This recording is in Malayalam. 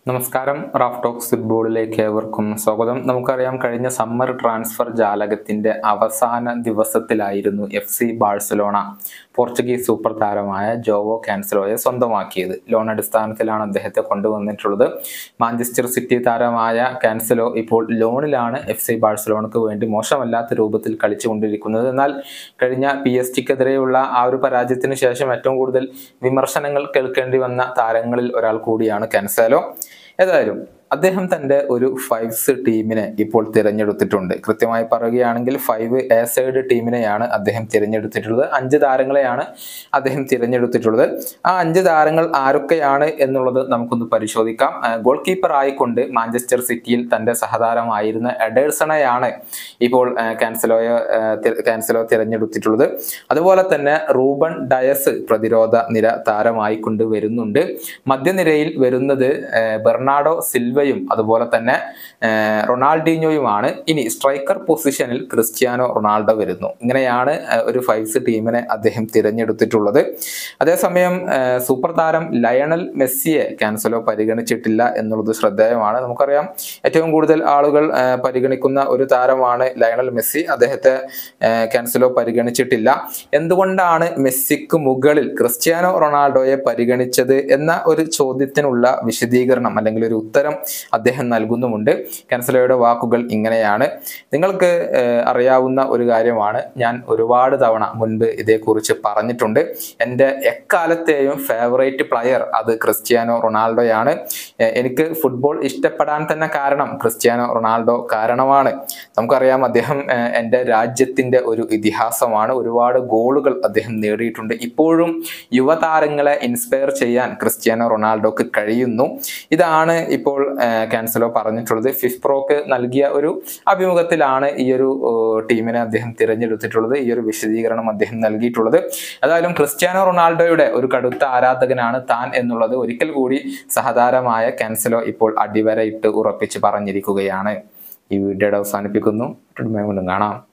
നമസ്കാരം റാഫ് ടോക്സ് ഫുട്ബോളിലേക്ക് ഏവർക്കും സ്വാഗതം നമുക്കറിയാം കഴിഞ്ഞ സമ്മർ ട്രാൻസ്ഫർ ജാലകത്തിന്റെ അവസാന ദിവസത്തിലായിരുന്നു F C Barcelona Portuguese super താരമായ ജോവോ കാൻസലോയെ സ്വന്തമാക്കിയത് ലോൺ അടിസ്ഥാനത്തിലാണ് അദ്ദേഹത്തെ കൊണ്ടുവന്നിട്ടുള്ളത് മാഞ്ചസ്റ്റർ സിറ്റി താരമായ കാൻസലോ ഇപ്പോൾ ലോണിലാണ് എഫ് സി ബാഴ്സലോണക്ക് വേണ്ടി മോശമല്ലാത്ത രൂപത്തിൽ കളിച്ചുകൊണ്ടിരിക്കുന്നത് എന്നാൽ കഴിഞ്ഞ പി എസ് ടിക്കെതിരെയുള്ള ആ ഒരു പരാജയത്തിന് ശേഷം ഏറ്റവും കൂടുതൽ വിമർശനങ്ങൾ കേൾക്കേണ്ടി വന്ന താരങ്ങളിൽ ഒരാൾ കൂടിയാണ് കാൻസലോ ഏതായാലും അദ്ദേഹം തന്റെ ഒരു ഫൈവ്സ് ടീമിനെ ഇപ്പോൾ തിരഞ്ഞെടുത്തിട്ടുണ്ട് കൃത്യമായി പറയുകയാണെങ്കിൽ ഫൈവ് എ സൈഡ് ടീമിനെയാണ് അദ്ദേഹം തിരഞ്ഞെടുത്തിട്ടുള്ളത് അഞ്ച് താരങ്ങളെയാണ് അദ്ദേഹം തിരഞ്ഞെടുത്തിട്ടുള്ളത് ആ അഞ്ച് താരങ്ങൾ ആരൊക്കെയാണ് എന്നുള്ളത് നമുക്കൊന്ന് പരിശോധിക്കാം ഗോൾ കീപ്പർ ആയിക്കൊണ്ട് മാഞ്ചസ്റ്റർ സിറ്റിയിൽ തന്റെ സഹതാരമായിരുന്ന എഡേഴ്സണെയാണ് ഇപ്പോൾ ആ, കാൻസലോയെ ആ, തി- കാൻസലോ തിരഞ്ഞെടുത്തിട്ടുള്ളത് അതുപോലെ തന്നെ റൂബൺ ഡയസ് പ്രതിരോധ നിര താരമായിക്കൊണ്ട് വരുന്നുണ്ട് മധ്യനിരയിൽ വരുന്നത് ആ, ബെർണാഡോ സിൽവയും അതുപോലെ തന്നെ ആ, റൊണാൾഡീഞ്ഞോയുമാണ് ഇനി സ്ട്രൈക്കർ പൊസിഷനിൽ ക്രിസ്ത്യാനോ റൊണാൾഡോ വരുന്നു ഇങ്ങനെയാണ് ആ, ഒരു ഫൈവ്സ് ടീമിനെ അദ്ദേഹം തിരഞ്ഞെടുത്തിട്ടുള്ളത് അതേസമയം ആ, സൂപ്പർ താരം ലയണൽ മെസ്സിയെ കാൻസലോ പരിഗണിച്ചിട്ടില്ല എന്നുള്ളത് ശ്രദ്ധേയമാണ് നമുക്കറിയാം ഏറ്റവും കൂടുതൽ ആളുകൾ ആ, പരിഗണിക്കുന്ന ഒരു താരമാണ് ലയണൽ മെസ്സി അദ്ദേഹത്തെ ആ, കാൻസലോ പരിഗണിച്ചിട്ടില്ല എന്തുകൊണ്ടാണ് മെസ്സിക്ക് മുകളിൽ ക്രിസ്ത്യാനോ റൊണാൾഡോയെ പരിഗണിച്ചത് എന്ന ഒരു ചോദ്യത്തിനുള്ള വിശദീകരണം അല്ലെങ്കിൽ ഒരു ഉത്തരം അദ്ദേഹം നൽകുന്നുമുണ്ട് കാൻസലോയുടെ വാക്കുകൾ ഇങ്ങനെയാണ് നിങ്ങൾക്ക് ഏഹ്, അറിയാവുന്ന ഒരു കാര്യമാണ് ഞാൻ ഒരുപാട് തവണ മുൻപ് ഇതേക്കുറിച്ച് പറഞ്ഞിട്ടുണ്ട് എൻ്റെ എക്കാലത്തെയും ഫേവറേറ്റ് പ്ലെയർ അത് ക്രിസ്ത്യാനോ റൊണാൾഡോയാണ് ഏഹ്, എനിക്ക് ഫുട്ബോൾ ഇഷ്ടപ്പെടാൻ തന്നെ കാരണം ക്രിസ്ത്യാനോ റൊണാൾഡോ കാരണമാണ് നമുക്കറിയാം അദ്ദേഹം ഏഹ്, എൻ്റെ രാജ്യത്തിൻ്റെ ഒരു ഇതിഹാസമാണ് ഒരുപാട് ഗോളുകൾ അദ്ദേഹം നേടിയിട്ടുണ്ട് ഇപ്പോഴും യുവതാരങ്ങളെ ഇൻസ്പയർ ചെയ്യാൻ ക്രിസ്ത്യാനോ റൊണാൾഡോക്ക് കഴിയുന്നു ഇതാണ് ഇപ്പോൾ ഏഹ്, കാൻസലോ പറഞ്ഞിട്ടുള്ളത് ഫിഫ്പ്രോക്ക് നൽകിയ ഒരു അഭിമുഖത്തിലാണ് ഈ ഒരു ഏഹ്, ടീമിനെ അദ്ദേഹം തിരഞ്ഞെടുത്തിട്ടുള്ളത് ഈ ഒരു വിശദീകരണം അദ്ദേഹം നൽകിയിട്ടുള്ളത് ഏതായാലും ക്രിസ്ത്യാനോ റൊണാൾഡോയുടെ ഒരു കടുത്ത ആരാധകനാണ് താൻ എന്നുള്ളത് ഒരിക്കൽ കൂടി സഹതാരമായ കാൻസലോ ഇപ്പോൾ അടിവരയിട്ട് ഉറപ്പിച്ച് പറഞ്ഞിരിക്കുകയാണ് ഈ വീഡിയോയുടെ അവസാനിപ്പിക്കുന്നു വീണ്ടും കാണാം